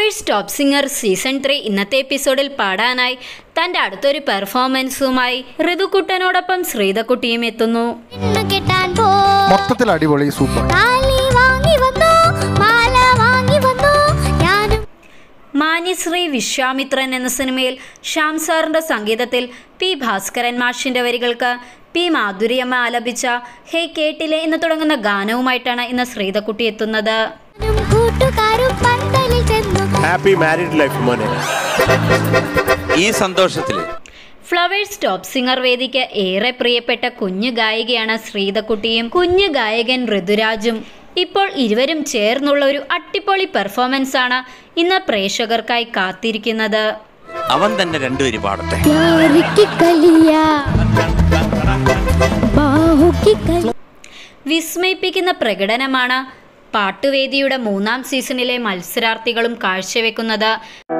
flowers top singer season three ഇന്നത്തെ എപ്പിസോഡിൽ പാടാനായി തൻ്റെ അടുത്തൊരു പെർഫോമൻസുമായി ഋതുക്കുട്ടനോടൊപ്പം ശ്രീതക്കുട്ടിയും എത്തുന്നു പെണ്ണു കെട്ടാൻ പോ മൊത്തത്തിൽ അടിപൊളി സൂപ്പർ താലി വാങ്ങി വന്നു മാല വാങ്ങി വന്നു ഞാനും മാന്യശ്രീ വിശ്വാമിത്രൻ എന്ന സിനിമയിൽ ശ്യാം സാറിൻ്റെ സംഗീതത്തിൽ പി ഭാസ്കരൻ മാഷിൻ്റെ വരികൾക്ക് പി മാധുരിയമ്മ ആലപിച്ച ഹേ കേട്ടിലെ എന്ന് തുടങ്ങുന്ന ഗാനവുമായിട്ടാണ് ഇന്ന് ശ്രീതക്കുട്ടി എത്തുന്നത് ഞാനും കൂട്ടുകാരും പന്തലിൽ ചെന്നു ഹാപ്പി മാരീഡ് ലൈഫ് മോനെ ഈ സന്തോഷത്തിൽ ഫ്ലവേഴ്സ് ടോപ്പ് സിംഗർ വേദിക്ക് ഏറെ പ്രിയപ്പെട്ട കുഞ്ഞു ഗായികയാണ് ശ്രീതക്കുട്ടിയും കുഞ്ഞു ഗായകൻ ഋതുരാജും ഇപ്പോൾ ഇരുവരും ചേർന്നുള്ള ഒരു അട്ടിപ്പൊളി പെർഫോമൻസ് ആണ് ഇന്ന് പ്രേക്ഷകർക്കായി കാത്തിരിക്കുന്നത് അവൻ തന്നെ രണ്ടുപേര് പാടട്ടെ പ്യാരിക്ക് കലിയാ ബാഹുക്ക് കലി വിസ്മയിപ്പിക്കുന്ന പ്രകടനമാണ് പാട്ടുവേദിയുടെ മൂന്നാം സീസണിലെ മത്സരാർത്ഥികളും കാഴ്ചവെക്കുന്നത്